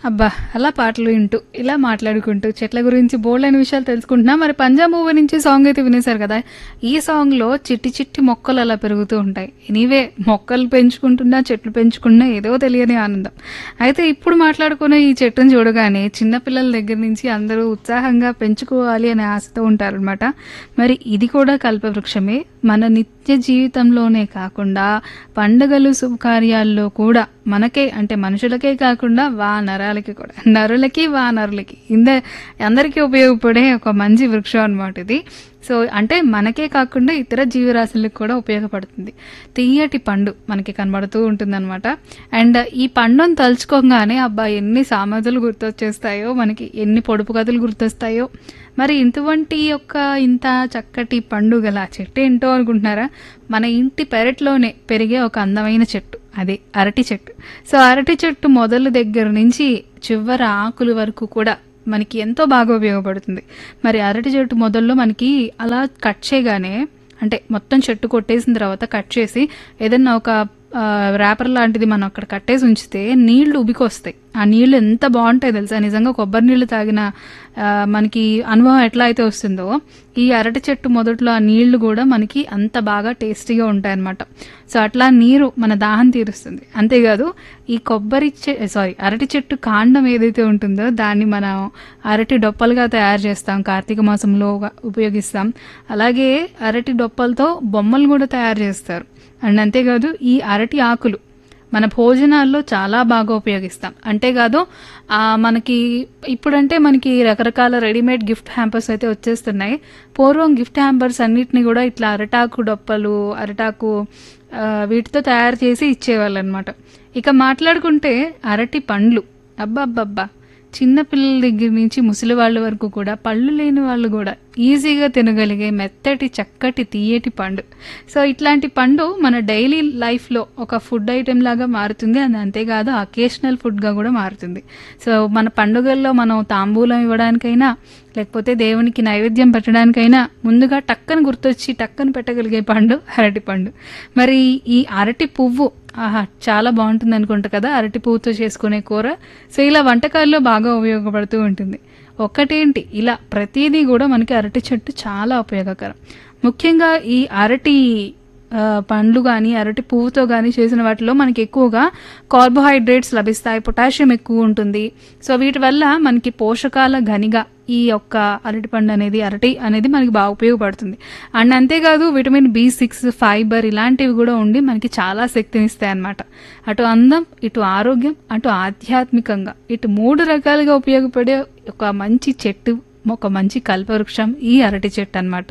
అబ్బా! అలా పాటలు వింటూ, ఇలా మాట్లాడుకుంటూ, చెట్ల గురించి బోలెడన్ని విషయాలు తెలుసుకుంటున్నాం. మరి 'పంజా' మూవీ నుంచి సాంగ్ అయితే వినేశారు కదా! ఈ సాంగ్‌లో చిట్టి చిట్టి మొక్కలు అలా పెరుగుతూ ఉంటాయి. ఎనీవే మొక్కలు పెంచుకుంటున్నా, చెట్లు పెంచుకున్నా ఏదో తెలియని ఆనందం. అయితే ఇప్పుడు మాట్లాడుకునే ఈ చెట్టుని చూడగానే చిన్న పిల్లల దగ్గర నుంచి అందరూ ఉత్సాహంగా పెంచుకోవాలి అనే ఆశతో ఉంటారనమాట. మరి ఇది కూడా కల్పవృక్షమే. మన నిత్య జీవితంలోనే కాకుండా పండుగలు, శుభకార్యాల్లో కూడా మనకే అంటే మనుషులకే కాకుండా వానరాలకి కూడా నరులకి, వానరులకి ఇంద అందరికీ ఉపయోగపడే ఒక మంచి వృక్షం అనమాట ఇది. సో, అంటే మనకే కాకుండా ఇతర జీవరాశులకు కూడా ఉపయోగపడుతుంది. తియ్యటి పండు మనకి కనబడుతూ ఉంటుందనమాట. అండ్ ఈ పండుని తలుచుకోగానే అబ్బా! ఎన్ని సామెతలు గుర్తొచ్చేస్తాయో, మనకి ఎన్ని పొడుపు కథలు గుర్తొస్తాయో. మరి ఇటువంటి యొక్క ఇంత చక్కటి పండు గల చెట్టు ఏంటో అనుకుంటున్నారా? మన ఇంటి పెరట్లోనే పెరిగే ఒక అందమైన చెట్టు. అదే అరటి చెట్టు. సో, అరటి చెట్టు మొదలు దగ్గర నుంచి చివర ఆకుల వరకు కూడా మనకి ఎంతో బాగా ఉపయోగపడుతుంది. మరి అరటి చెట్టు మొదల్లో మనకి అలా కట్ చేయగానే అంటే మొత్తం చెట్టు కొట్టేసిన తర్వాత కట్ చేసి ఏదన్నా ఒక ఆహ్, ర్యాపర్ లాంటిది మనం అక్కడ కట్టేసి ఉంచితే నీళ్లు ఉబికొస్తాయి. ఆ నీళ్లు ఎంత బావుంటాయో తెలుసా? నిజంగా కొబ్బరి నీళ్లు తాగిన ఆహ్, మనకి అనుభవం ఎట్లా అయితే వస్తుందో, ఈ అరటి చెట్టు మొదట్లో ఆ నీళ్లు కూడా మనకి అంత బాగా టేస్టీగా ఉంటాయన్నమాట. సో, అట్లా నీరు మన దాహం తీరుస్తుంది. అంతేకాదు ఈ కొబ్బరి చె సారీ అరటి చెట్టు కాండం ఏదైతే ఉంటుందో దాన్ని మనం అరటి డొప్పలుగా తయారు చేస్తాం. కార్తీక మాసంలో ఉపయోగిస్తాం. అలాగే అరటి డొప్పలతో బొమ్మలు కూడా తయారు చేస్తారు. అండ్ అంతేకాదు ఈ అరటి ఆకులు మన భోజనాల్లో చాలా బాగా ఉపయోగిస్తాం. అంతేకాదు ఆహ్, మనకి ఇప్పుడంటే మనకి రకరకాల రెడీమేడ్ గిఫ్ట్ హ్యాంపర్స్ అయితే వచ్చేస్తున్నాయి. పూర్వం గిఫ్ట్ హ్యాంపర్స్ అన్నిటిని కూడా ఇట్లా అరటాకు డొప్పలు, అరటాకు ఆహ్, వీటితో తయారు చేసి ఇచ్చేవాళ్ళనమాట. ఇక మాట్లాడుకుంటే అరటి పండ్లు అబ్బబ్బబ్బా! చిన్న పిల్లల దగ్గర నుంచి ముసలి వాళ్ళ వరకు కూడా పళ్ళు లేని వాళ్ళు కూడా ఈజీగా తినగలిగే మెత్తటి, చక్కటి, తియ్యటి పండు. సో, ఇట్లాంటి పండు మన డైలీ లైఫ్‌లో ఒక ఫుడ్ ఐటెమ్ లాగా మారుతుంది. అండ్ అంతేకాదు అకేషనల్ ఫుడ్‌గా కూడా మారుతుంది. సో, మన పండుగల్లో మనం తాంబూలం ఇవ్వడానికైనా, లేకపోతే దేవునికి నైవేద్యం పెట్టడానికైనా ముందుగా టక్కన గుర్తొచ్చి టక్కన పెట్టగలిగే పండు అరటి పండు. మరి ఈ అరటి పువ్వు ఆహా! చాలా బావుంటుంది అనుకుంటా కదా! అరటి పువ్వుతో చేసుకునే కూర. సో, ఇలా వంటకాల్లో బాగా ఉపయోగపడుతూ ఉంటుంది. ఒక్కటేంటి ఇలా ప్రతీదీ కూడా మనకి అరటి చెట్టు చాలా ఉపయోగకరం. ముఖ్యంగా ఈ అరటి ఆహ్, పండ్లు గానీ, అరటి పువ్వుతో గానీ చేసిన వాటిలో మనకి ఎక్కువగా కార్బోహైడ్రేట్స్ లభిస్తాయి. పొటాషియం ఎక్కువ ఉంటుంది. సో, వీటి వల్ల మనకి పోషకాల గనిగా ఈ యొక్క అరటిపండు అనేది అరటి అనేది మనకి బాగా ఉపయోగపడుతుంది. అండ్ అంతేకాదు విటమిన్ బి6, ఫైబర్ ఇలాంటివి కూడా ఉండి మనకి చాలా శక్తినిస్తాయన్నమాట. అటు అందం, ఇటు ఆరోగ్యం, అటు ఆధ్యాత్మికంగా ఇటు 3 రకాలుగా ఉపయోగపడే ఒక మంచి చెట్టు, ఒక మంచి కల్పవృక్షం ఈ అరటి చెట్టు అన్నమాట.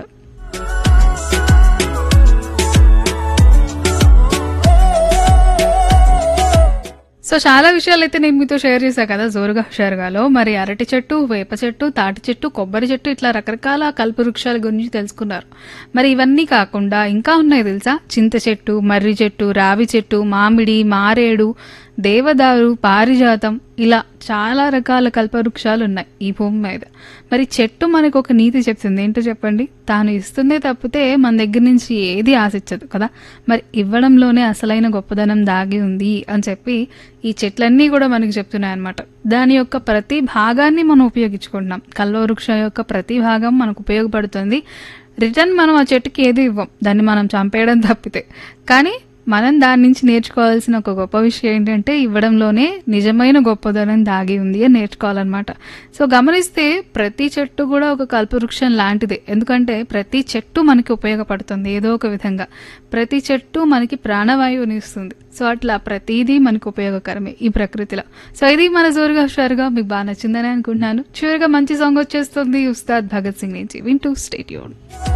సో, చాలా విషయాలైతే నేను మీతో షేర్ చేశా కదా! జోరుగా హుషారుగాలో. మరి అరటి చెట్టు, వేప చెట్టు, తాటి చెట్టు, కొబ్బరి చెట్టు ఇట్లా రకరకాల కల్పవృక్షాల గురించి తెలుసుకున్నారు. మరి ఇవన్నీ కాకుండా ఇంకా ఉన్నాయి తెలుసా? చింత చెట్టు, మర్రి చెట్టు, రావి చెట్టు, మామిడి, మారేడు, దేవదారు, పారిజాతం ఇలా చాలా రకాల కల్పవృక్షాలు ఉన్నాయి ఈ భూమి మీద. మరి చెట్టు మనకు ఒక నీతి చెప్తుంది. ఏంటో చెప్పండి? తాను ఇస్తుందే తప్పితే మన దగ్గర నుంచి ఏది ఆశించదు కదా! మరి ఇవ్వడంలోనే అసలైన గొప్పదనం దాగి ఉంది అని చెప్పి ఈ చెట్లన్నీ కూడా మనకి చెప్తున్నాయన్నమాట. దాని యొక్క ప్రతి భాగాన్ని మనం ఉపయోగించుకుంటున్నాం. కల్పవృక్షం యొక్క ప్రతి భాగం మనకు ఉపయోగపడుతుంది. రిటర్న్ మనం ఆ చెట్టుకి ఏది ఇవ్వం. దాన్ని మనం చంపేయడం తప్పితే. కానీ మనం దాని నుంచి నేర్చుకోవాల్సిన ఒక గొప్ప విషయం ఏంటంటే ఇవ్వడంలోనే నిజమైన గొప్పదనం దాగి ఉంది అని నేర్చుకోవాలన్నమాట. సో, గమనిస్తే ప్రతి చెట్టు కూడా ఒక కల్పవృక్షం లాంటిదే. ఎందుకంటే ప్రతి చెట్టు మనకి ఉపయోగపడుతుంది ఏదో ఒక విధంగా. ప్రతి చెట్టు మనకి ప్రాణవాయువునిస్తుంది. సో, అట్లా ప్రతీదీ మనకు ఉపయోగకరమే ఈ ప్రకృతిలో. సో, ఇది మన జోరుగా హుషారుగా మీకు బాగా నచ్చిందని అనుకుంటున్నాను. చివరిగా మంచి సాంగ్ వచ్చేస్తుంది ఉస్తాద్ భగత్ సింగ్ నుంచి. వింటూ స్టే ట్యూన్డ్.